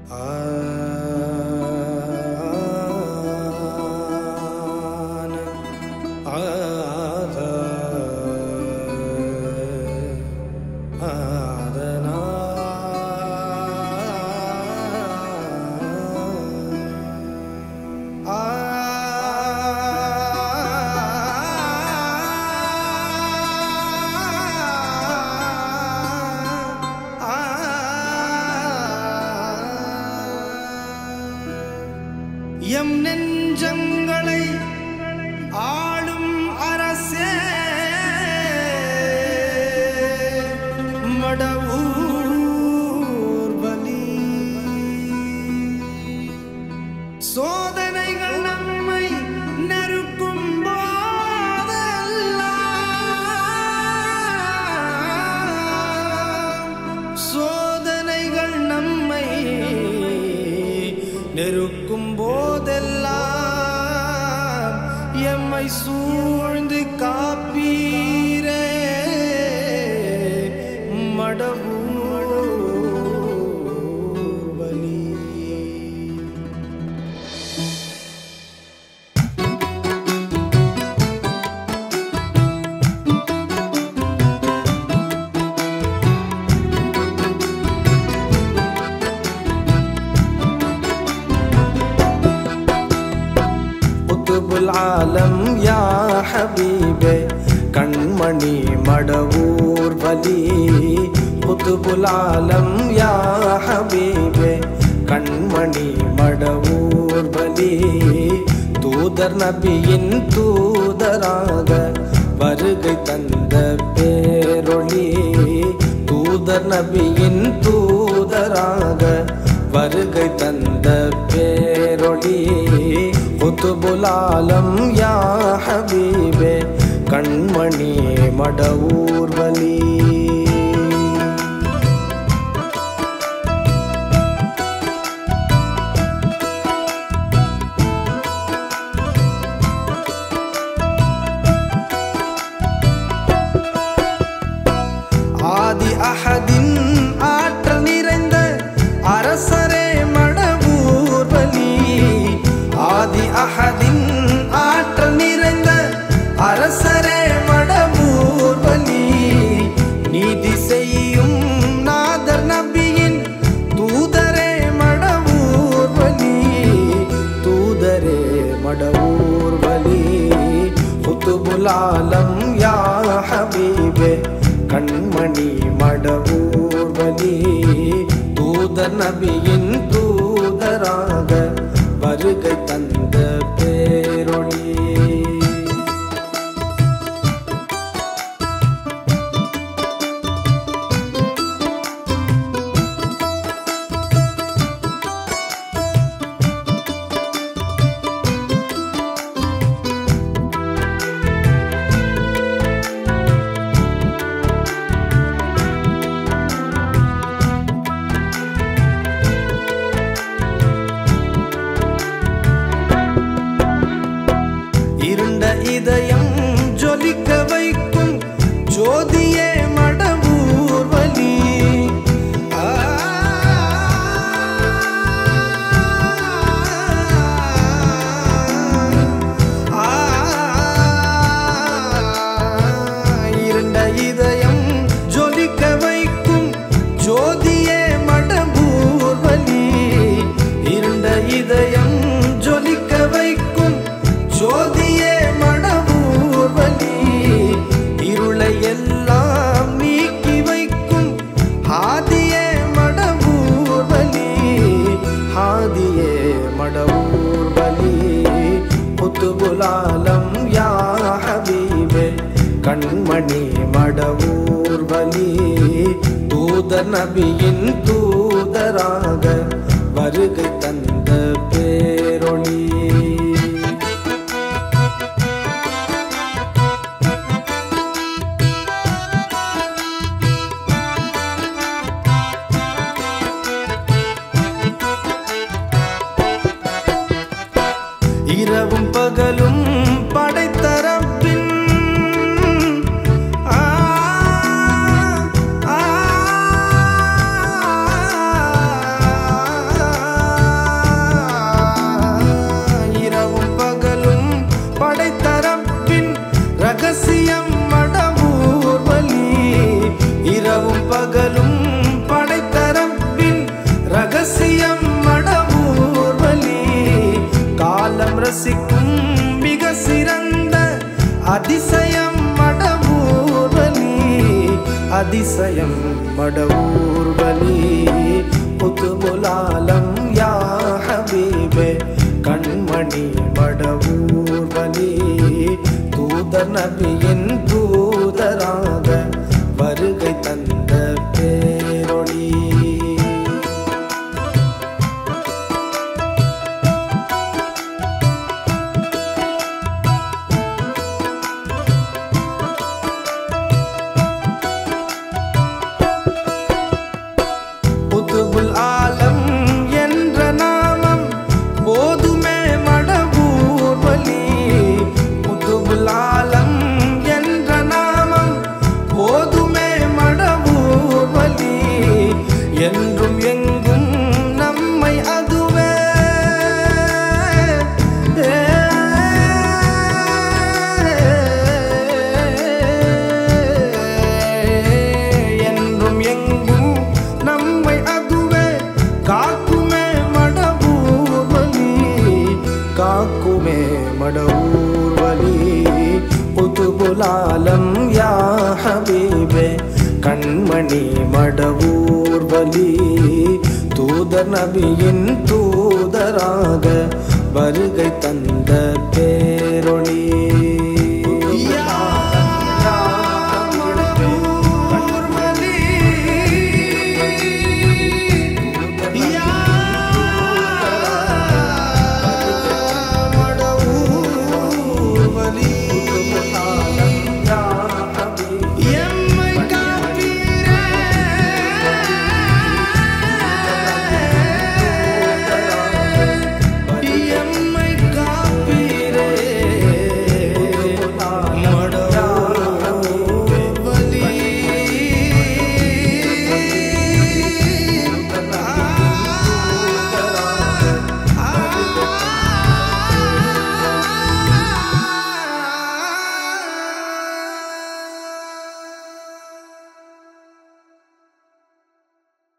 ஆன ஆத ஆதனா ஆ எம் நெஞ்சங்களை ஆளும் அரசே மடவூர் பலி சோதனைகள் நம்மை நெருக்கும் போதெல்லாம் சோதனைகள் நம்மை நெருக்கும் போதெல்லாம் எம்மை சூழ்ந்து காப்பீரே மடவூர் வலி குத்துபுல் ஆலம் யா ஹபீபே கண்மணி மடவூர் வலி குத்துபுல் ஆலம் யா ஹபீபே கண்மணி மடவூர் வலி தூதர் நபியின் தூதராக வருகை தந்த பேரொளி தூதர் நபியின் தூதராக வருகை தந்த பேரொளி குத்துபுலாலம் யா ஹபீபே கண்மணி மடவூர் வலி ஆதி அஹதின் ஆற்றல் நிறைந்த அரசரே மடவூர் வலி ஆதி அஹதின் ஆற்றல் நிறைந்த அரசரே மடவூர் வலி நீதி செய்யும் நாதர் நபியின் தூதரே மடவூர் வலி தூதரே மடவூர் வலி குத்துபுலாலம் யா ஹபீபே கண்மணி மடவூர் வலி தூதர் நபியின் தூதராக வருகை தந்த பேரொளி இருண்ட இதயம் ஜொலிக்க வைக்கும் ஜோதியே மடவூர் வலி ஆ, ஆ, இருண்ட இதயம் ஜொலிக்க வைக்கும் ஜோதியே மடவூர் வலி இருண்ட இதயம் ஜொலிக்க வைக்கும் ஜோதியே மடவூர் வலி இருளை எல்லாம் நீக்கி வைக்கும் ஆதியே மடவூர் வலி ஆதியே மடவூர் வலி புத்துபுலாலம் யா ஹபீபே கண்மணி மடவூர் வலி தூதர் நபியின் தூதராக வருகை தந்த பேரொளி இரவும் பகலும் படைத்தரப்பின் ஆ ஆ அதிசயம் மடவூர் வலி புதுபுலாலம் யா ஹபீபே கண்மணி மடவூர் வலி தூதர் நபியின் தூதராக வருகை தந்த பேரொளி புதுபுல் ஆலம் என்ற நாமம் போதுமே மடவூர் வலி புதுபுல் ஆலம் என்ற நாமம் போதுமே மடவூர் வலி என்றும் எங்கும் நம்மை அதுவே என்றும் எங்கும் நம்மை அதுவே காக்குமே மடவூர் வலி காக்குமே மடவூர் வலி புதுபுலாலம் யா ஹபீபே கண்மணி மடவூர் வலி தூதர் நபியின் தூதராக வருகை தந்த